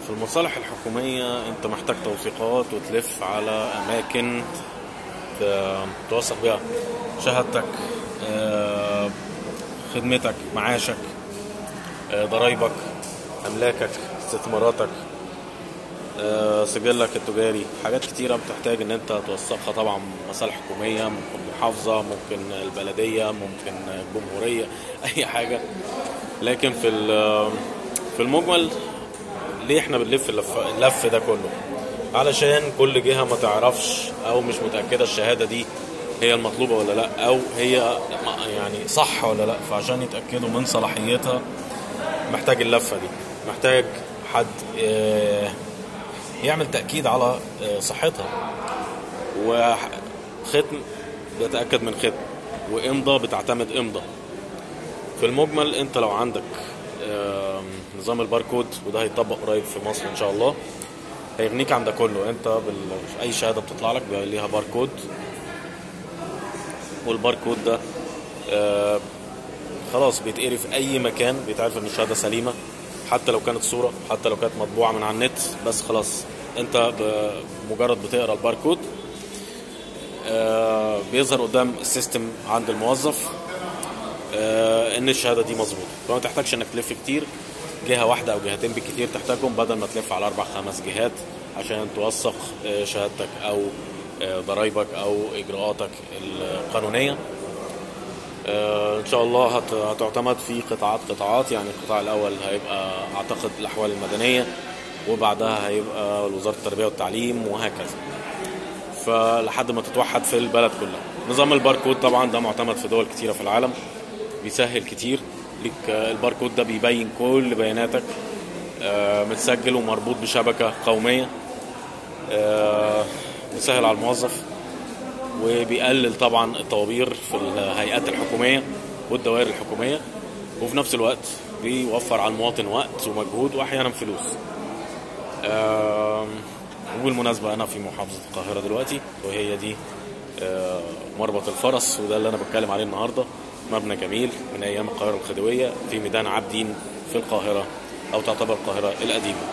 في المصالح الحكومية انت محتاج توثيقات وتلف على اماكن ت- توثق بيها شهادتك آه، خدمتك معاشك آه، ضرايبك املاكك استثماراتك آه، سجلك التجاري حاجات كتيرة بتحتاج ان انت توثقها طبعا مصالح حكومية ممكن محافظة ممكن البلدية ممكن الجمهورية اي حاجة لكن في ال- في المجمل ليه احنا بنلف اللف, اللف ده كله علشان كل جهة ما تعرفش او مش متأكدة الشهادة دي هي المطلوبة ولا لا او هي يعني صح ولا لا فعشان يتأكدوا من صلاحيتها محتاج اللفة دي محتاج حد آه، يعمل تأكيد على آه، صحتها وختم بيتأكد من ختم وإمضة بتعتمد إمضة في المجمل انت لو عندك آم، نظام الباركود وده هيطبق قريب في مصر ان شاء الله هيغنيك عن ده كله انت بال... اي شهاده بتطلع لك بيبقى ليها باركود والباركود ده آه، خلاص بيتقري في اي مكان بيتعرف ان الشهاده سليمه حتى لو كانت صوره حتى لو كانت مطبوعه من على النت بس خلاص انت بمجرد بتقرا الباركود آه، بيظهر قدام السيستم عند الموظف آه، ان الشهاده دي مظبوطه فما تحتاجش انك تلف كتير جهه واحده او جهتين بالكتير تحتاجهم بدل ما تلف على اربع خمس جهات عشان توثق آه، شهادتك او آه، ضرايبك او اجراءاتك القانونيه آه، ان شاء الله هت- هتعتمد في قطاعات قطاعات يعني القطاع الاول هيبقى اعتقد الاحوال المدنيه وبعدها هيبقى وزاره التربيه والتعليم وهكذا فلحد ما تتوحد في البلد كلها نظام الباركود طبعا ده معتمد في دول كتيره في العالم بيسهل كتير ليك آه، الباركود ده بيبين كل بياناتك آه، متسجل ومربوط بشبكه قوميه آه، بيسهل على الموظف وبيقلل طبعا الطوابير في الهيئات الحكوميه والدوائر الحكوميه وفي نفس الوقت بيوفر على المواطن وقت ومجهود واحيانا فلوس آم، وبالمناسبة أنا في محافظة القاهرة دلوقتي وهي دي آه، مربط الفرس وده اللي أنا بتكلم عليه النهاردة مبنى جميل من أيام القاهرة الخديوية في ميدان عابدين في القاهرة أو تعتبر القاهرة القديمة